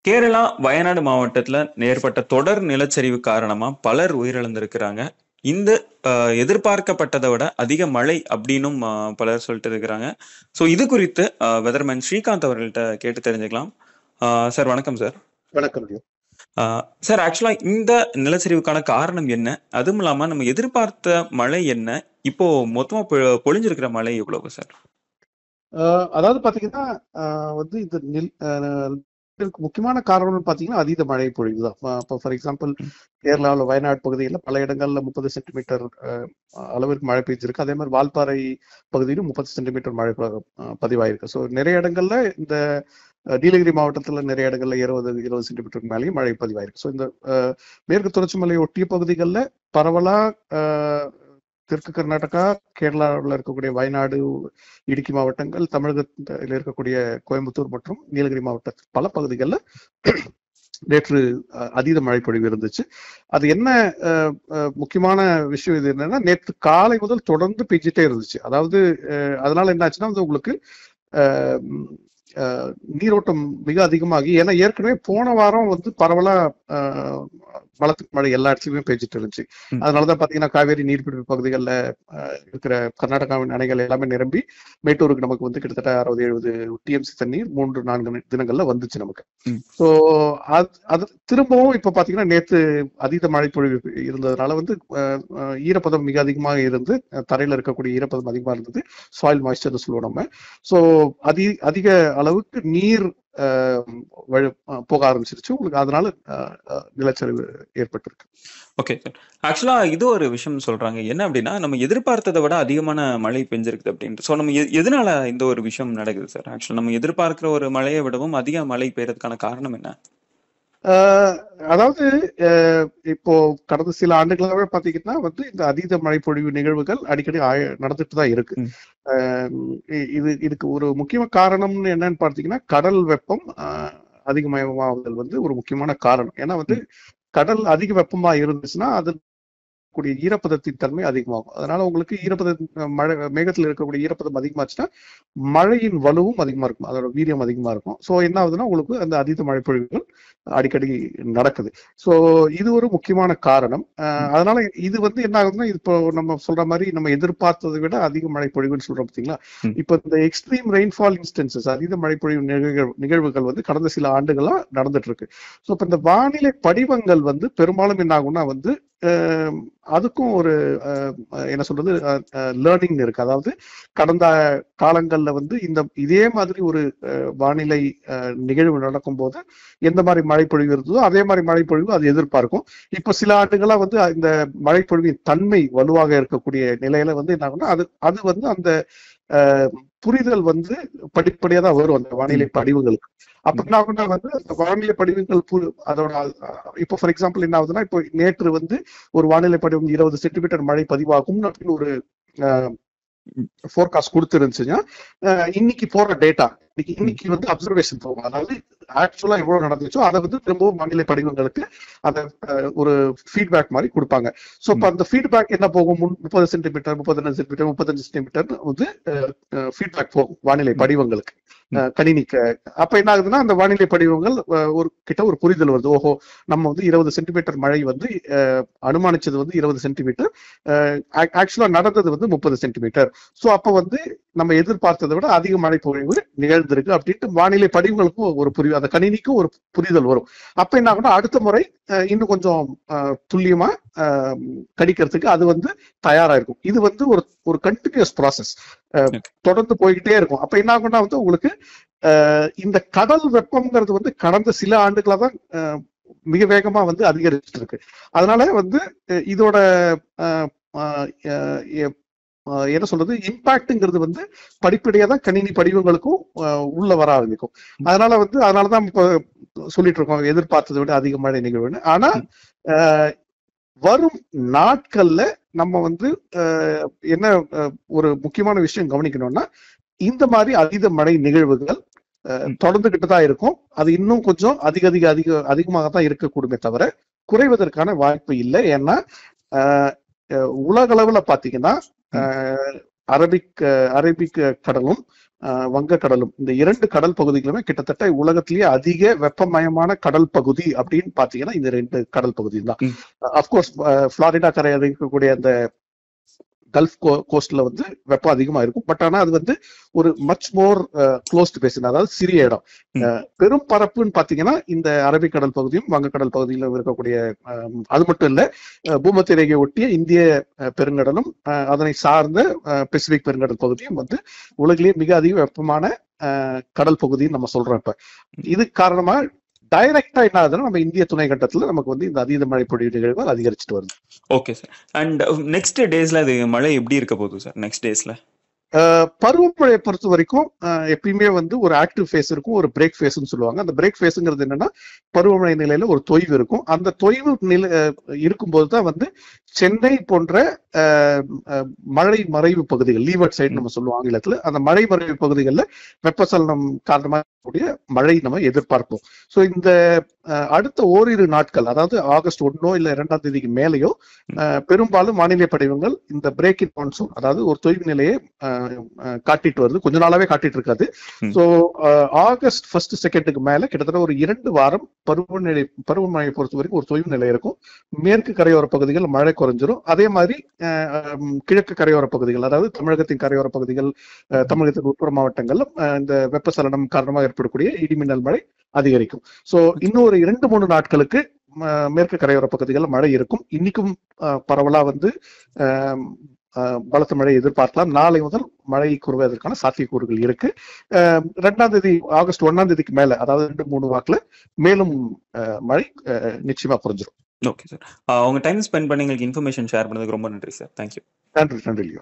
கேரளா வயநாடு மாவட்டத்துல ஏற்பட்ட தொடர் நிலச்சரிவு காரணமா பலர் உயிரிழந்திருக்கிறாங்க இந்த அஹ், எதிர்பார்க்கப்பட்டதை விட அதிக மழை அப்படின்னும் அஹ், பலர் சொல்லிட்டு இருக்கிறாங்க ஸோ இது குறித்து வெதர்மேன் ஸ்ரீகாந்த் அவர்கள்ட்ட கேட்டு தெரிஞ்சுக்கலாம் அஹ், சார் வணக்கம் சார் வணக்கம் லியோ. அஹ், சார் ஆக்சுவலா இந்த நிலச்சரிவுக்கான காரணம் என்ன அதுவும் இல்லாம நம்ம எதிர்பார்த்த மழை என்ன இப்போ மொத்தமா பொ- பொழிஞ்சிருக்கிற மழை எவ்வளவு சார் அஹ் அதாவது பாத்தீங்கன்னா அஹ் வந்து இந்த நில் அஹ் இதற்கு முக்கியமான காரணம்னு பாத்தீங்கன்னா அதீத மழை பொழிவு தான் இப்போ ஃபார் எக்ஸாம்பிள் கேரளாவில் வயநாடு பகுதியில் பல இடங்கள்ல முப்பது சென்டிமீட்டர் அளவிற்கு மழை பெய்ஞ்சிருக்கு அதே மாதிரி வால்பாறை பகுதியிலும் முப்பது சென்டிமீட்டர் மழை ப- அஹ் பதிவாயிருக்கு ஸோ நிறைய இடங்கள்ல இந்த அஹ், நீலகிரி மாவட்டத்துல நிறைய இடங்கள்ல இருபது இருபது சென்டிமீட்டருக்கு மேலேயும் மழை பதிவாயிருக்கு ஸோ இந்த அஹ், மேற்கு தொடர்ச்சி மலையை ஒட்டிய பகுதிகளில் பரவலா அஹ், தெற்கு கர்நாடகா கேரளாவில் இருக்கக்கூடிய வயநாடு இடுக்கி மாவட்டங்கள் தமிழகத்தில் இருக்கக்கூடிய கோயம்புத்தூர் மற்றும் நீலகிரி மாவட்ட பல பகுதிகளில் நேற்று அஹ், அதீத மழை பொழிவு இருந்துச்சு அது என்ன அஹ், அஹ், முக்கியமான விஷயம் இது என்னன்னா நேற்று காலை முதல் தொடர்ந்து பெய்ஞ்சிட்டே இருந்துச்சு அதாவது அஹ், அதனால என்ன ஆச்சுன்னா வந்து உங்களுக்கு அஹ், ம், அஹ், நீரோட்டம் மிக அதிகமாகி ஏன்னா ஏற்கனவே போன வாரம் வந்து பரவலா அஹ், பலத்த மழை எல்லா இடத்துலயுமே பெய்ஞ்சிட்டு இருந்துச்சு ம். அதனாலதான் பாத்தீங்கன்னா காவேரி நீர்பிடிப்பு பகுதிகளில் இருக்கிற கர்நாடகாவின் அணைகள் எல்லாமே நிரம்பி மேட்டூருக்கு நமக்கு வந்து கிட்டத்தட்ட அறுபது எழுபது டிஎம்சி தண்ணீர் மூன்று நான்கு நி- தினங்கள்ல வந்துச்சு நமக்கு ம். ஸோ அது அது திரும்பவும் இப்ப பாத்தீங்கன்னா நேத்து அதீத மழை பொழிவு இருந்ததுனால வந்து அஹ், அஹ், ஈரப்பதம் மிக அதிகமாக இருந்து அஹ், தரையில இருக்கக்கூடிய ஈரப்பதம் அதிகமா இருந்தது சாயில் மாய்ஸ்டர்னு சொல்லுவோம் நம்ம ஸோ அதி அதிக அளவுக்கு நீர் அஹ், வழி- அஹ், போக ஆரம்பிச்சிருச்சு உங்களுக்கு அதனால அஹ், அஹ், நிலச்சரிவு ஏற்பட்டிருக்கு ஓகே சார் ஆக்சுவலா இது ஒரு விஷயம் சொல்றாங்க என்ன அப்படின்னா நம்ம எதிர்பார்த்ததை விட அதிகமான மழை பெஞ்சிருக்குது அப்படின்ட்டு ஸோ நம்ம எ- எதனால இந்த ஒரு விஷயம் நடக்குது சார் ஆக்சுவலா நம்ம எதிர்பார்க்கிற ஒரு மழையை விடவும் அதிக மழை பெய்யறதுக்கான காரணம் என்ன ஆஹ் அதாவது ஆஹ் இப்போ கடந்த சில ஆண்டுகளாவே பாத்தீங்கன்னா வந்து இந்த அதீத மழை பொழிவு நிகழ்வுகள் அடிக்கடி ஆய- நடந்துட்டு தான் இருக்கு ம். ஆஹ் இ- இது இதுக்கு ஒரு முக்கிய காரணம்னு என்னன்னு பார்த்தீங்கன்னா கடல் வெப்பம் ஆஹ் அதிகமயமாகுதல் வந்து ஒரு முக்கியமான காரணம் ஏன்னா வந்து கடல் அதிக வெப்பமா இருந்துச்சுன்னா அது கூடிய ஈரப்பதத்தின் தன்மை அதிகமாகும் அதனால உங்களுக்கு ஈரப்பதம் மழை மேகத்தில் இருக்கக்கூடிய ஈரப்பதம் அதிகமாச்சுன்னா மழையின் வலுவும் அதிகமா இருக்கும் அதோட வீரியம் அதிகமா இருக்கும் ஸோ என்ன ஆகுதுன்னா உங்களுக்கு அந்த அதீத மழை பொழிவுகள் அடிக்கடி நடக்குது ஸோ இது ஒரு முக்கியமான காரணம் அஹ் அதனால இது வந்து என்ன ஆகுதுன்னா இப்போ நம்ம சொல்ற மாதிரி நம்ம எதிர்பார்த்ததை விட அதிக மழை பொழிவுன்னு சொல்றோம் பார்த்தீங்களா ம். இப்போ இந்த எக்ஸ்ட்ரீம் ரெயின்ஃபால் இன்ஸ்டன்சஸ் அதீத மழை பொழிவு நிகழ்வுகள் நிகழ்வுகள் வந்து கடந்த சில ஆண்டுகளா நடந்துட்டு இருக்கு ஸோ இப்போ இந்த வானிலை படிவங்கள் வந்து பெரும்பாலும் என்ன ஆகும்னா வந்து அஹ் அதுக்கும் ஒரு அஹ், என்ன சொல்றது லேர்னிங் இருக்கு அதாவது கடந்த காலங்கள்ல வந்து இந்த இதே மாதிரி ஒரு அஹ், வானிலை அஹ், நிகழ்வு நடக்கும் போது எந்த மாதிரி மழை பொழிவு இருந்ததோ அதே மாதிரி மழை பொழிவு அது எதிர்பார்க்கும் இப்போ சில ஆண்டுகளா வந்து இந்த மழை பொழிவின் தன்மை வலுவாக இருக்கக்கூடிய நிலையில வந்து என்ன ஆகும்னா அது அது வந்து அந்த அஹ், புரிதல் வந்து படிப்படியா தான் வரும் அந்த வானிலை படிவுகளுக்கு அப்ப என்ன ஆகும்னா வந்து அந்த வானிலை படிவுகள் பு- அதோட அஹ், இப்போ ஃபார் எக்ஸாம்பிள் என்ன ஆகுதுன்னா இப்போ நேற்று வந்து ஒரு வானிலை படிவம் இருபது சென்டிமீட்டர் மழை பதிவாகும் அப்படின்னு ஒரு ஃபோர்காஸ்ட் கொடுத்துருந்துச்சுன்னா அஹ், இன்னைக்கு போற டேட்டா இன்னைக்கு இன்னைக்கு வந்து அப்சர்வேஷன் போகும் அதாவது ஆக்சுவலா எவ்வளவு நடந்துச்சோ அதை வந்து திரும்பவும் வானிலை படிவங்களுக்கு அதை அஹ், ஒரு ஃபீட்பேக் மாதிரி கொடுப்பாங்க ஸோ இப்போ அந்த ஃபீட்பேக் என்ன போகும் முன் முப்பது சென்டிமீட்டர் முப்பத்தஞ்சு சென்டிமீட்டர் முப்பத்தஞ்சு சென்டிமீட்டர் வந்து ஃபீட்பேக் போகும் வானிலை படிவங்களுக்கு அஹ், கணினிக்கு அப்ப என்ன ஆகுதுன்னா அந்த வானிலை படிவங்கள் அஹ், ஒரு கிட்ட ஒரு புரிதல் வருது ஓஹோ நம்ம வந்து இருபது சென்டிமீட்டர் மழை வந்து அஹ், அனுமானிச்சது வந்து இருபது சென்டிமீட்டர் ஆக்சுவலா நடந்தது வந்து முப்பது சென்டிமீட்டர் ஸோ அப்ப வந்து நம்ம எதிர்பார்த்ததை விட அதிக மழை பொழிவு நிகழ்ந்திருக்கு அப்படின்ட்டு வானிலை படிவங்களுக்கும் ஒரு புரிவு அந்த கணினிக்கும் ஒரு புரிதல் வரும் அப்ப என்ன ஆகும்னா அடுத்த முறை அஹ், இன்னும் கொஞ்சம் அஹ், துல்லியமா அஹ், கணிக்கிறதுக்கு அது வந்து தயாரா இருக்கும் இது வந்து ஒரு ஒரு கண்டினியூஸ் ப்ராசஸ் தொடர்ந்து போய்கிட்டே இருக்கும் அப்ப என்ன ஆகும்னா வந்து உங்களுக்கு அஹ், இந்த கடல் வெப்பம்ங்கிறது வந்து கடந்த சில ஆண்டுகளா தான் அஹ், மிக வேகமா வந்து அதிகரிச்சுட்டு இருக்கு அதனால வந்து அஹ், இதோட அஹ், அஹ், அஹ், எ- அஹ், என்ன சொல்றது இம்பாக்ட்ங்கிறது வந்து படிப்படியா தான் கணினி படிவங்களுக்கும் அஹ், உள்ள வர ஆரம்பிக்கும் அதனால வந்து அதனாலதான் இப்ப சொல்லிட்டு இருக்கோம் எதிர்பார்த்ததை விட அதிக மழை நிகழ்வுன்னு ஆனா அஹ், வரும் நாட்கள்ல நம்ம வந்து அஹ், என்ன அஹ், ஒரு முக்கியமான விஷயம் கவனிக்கணும்னா இந்த மாதிரி அதீத மழை நிகழ்வுகள் அஹ், ம். தொடர்ந்துகிட்டு தான் இருக்கும் அது இன்னும் கொஞ்சம் அதிக அதிக அதிக அதிகமாக தான் இருக்கக்கூடுமே தவிர குறைவதற்கான வாய்ப்பு இல்லை ஏன்னா அஹ், அஹ், உலக அளவுல பாத்தீங்கன்னா அஹ், அரபிக் அஹ், அரபிக் கடலும் அஹ், வங்கக்கடலும் இந்த இரண்டு கடல் பகுதிகளுமே கிட்டத்தட்ட உலகத்திலேயே அதிக வெப்பமயமான கடல் பகுதி அப்படின்னு பாத்தீங்கன்னா இந்த ரெண்டு கடல் பகுதி தான் ம். அப்கோர்ஸ் ஃபிளாரிடா கரையில் இருக்கக்கூடிய அந்த கல்ஃப் கோஸ்ட்ல வந்து வெப்பம் அதிகமா இருக்கும் பட் ஆனா அது வந்து ஒரு மச் மோர் க்ளோஸ்ட் பேசின் அதாவது சிறிய இடம் ம். அஹ், பெரும் பரப்புன்னு பாத்தீங்கன்னா இந்த அரபிக்கடல் பகுதியும் வங்கக்கடல் பகுதியிலும் இருக்கக்கூடிய அஹ், அது மட்டும் இல்ல அஹ், பூமத்திய ரேகையை ஒட்டிய இந்திய அஹ், பெருங்கடலும் அஹ், அதனை சார்ந்த அஹ், பசிபிக் பெருங்கடல் பகுதியும் வந்து உலகிலேயே மிக அதிக வெப்பமான அஹ், கடல் பகுதின்னு நம்ம சொல்றோம் இப்ப இது காரணமா டைரக்டா என்ன ஆகுதுன்னா நம்ம இந்திய துணை கண்டத்துல நமக்கு வந்து இந்த அதீத மழை பொழிவு நிகழ்வுகள் அதிகரிச்சுட்டு வருது ஓகே சார் அண்ட் நெக்ஸ்ட் டேஸ்ல அது மழை எப்படி இருக்க போகுது சார் நெக்ஸ்ட் டேஸ்ல அஹ் பருவமழையை பொறுத்த வரைக்கும் அஹ் எப்பயுமே வந்து ஒரு ஆக்டிவ் ஃபேஸ் இருக்கும் ஒரு பிரேக் ஃபேஸ்னு சொல்லுவாங்க அந்த பிரேக் ஃபேஸ்ங்கிறது என்னன்னா பருவமழை நிலையில ஒரு தொய்வு இருக்கும் அந்த தொய்வு நிலை அஹ் இருக்கும்போது தான் வந்து சென்னை போன்ற அஹ், அஹ், மழை மறைவு பகுதிகள் லீவர்ட் சைடு நம்ம சொல்லுவோம் ஆங்கிலத்துல அந்த மழை மறைவு பகுதிகளில் வெப்பசலனம் காரணமாக கூடிய மழை நம்ம எதிர்பார்ப்போம் ஸோ இந்த அஹ், அடுத்த ஓரிரு நாட்கள் அதாவது ஆகஸ்ட் ஒன்னோ இல்ல இரண்டாம் தேதிக்கு மேலேயோ அஹ், பெரும்பாலும் வானிலை படிவங்கள் இந்த பிரேக் இன் மான்சூன் அதாவது ஒரு தொய்வு நிலையை அஹ், அஹ், காட்டிட்டு வருது கொஞ்ச நாளாவே காட்டிட்டு இருக்காது ம். ஸோ ஆகஸ்ட் ஃபர்ஸ்ட் செகண்டுக்கு மேல கிட்டத்தட்ட ஒரு இரண்டு வாரம் பருவநிலை பருவமழையை பொறுத்த வரைக்கும் ஒரு தொய்வு நிலை இருக்கும் மேற்கு கரையோர பகுதிகள் மழை குறைஞ்சிரும் அதே மாதிரி அஹ், ஹம், கிழக்கு கரையோர பகுதிகள் அதாவது தமிழகத்தின் கரையோர பகுதிகள் அஹ், தமிழகத்தின் உட்புற மாவட்டங்கள்ல அஹ், இந்த வெப்பசலனம் காரணமாக ஏற்படக்கூடிய இடிமின்னல் மழை அதிகரிக்கும் சோ இன்னும் ஒரு இரண்டு மூணு நாட்களுக்கு ம- மேற்கு கரையோர பகுதிகளில் மழை இருக்கும் இன்னைக்கும் அஹ், பரவலா வந்து அஹ், அஹ், பலத்த மழை எதிர்பார்க்கலாம் நாளை முதல் மழை குறைவதற்கான சாத்தியக்கூறுகள் இருக்கு அஹ், ரெண்டாம் தேதி ஆகஸ்ட் ஒன்னாம் தேதிக்கு மேல அதாவது ரெண்டு மூணு வாக்குல மேலும் அஹ், மழை அஹ், நிச்சயமா குறைஞ்சிரும் ஓகே சார் உங்க டைம் ஸ்பெண்ட் பண்ணி எங்களுக்கு இன்ஃபர்மேஷன் ஷேர் பண்ணதுக்கு ரொம்ப நன்றி சார் தேங்க்யூ நன்றி நன்றி லியோ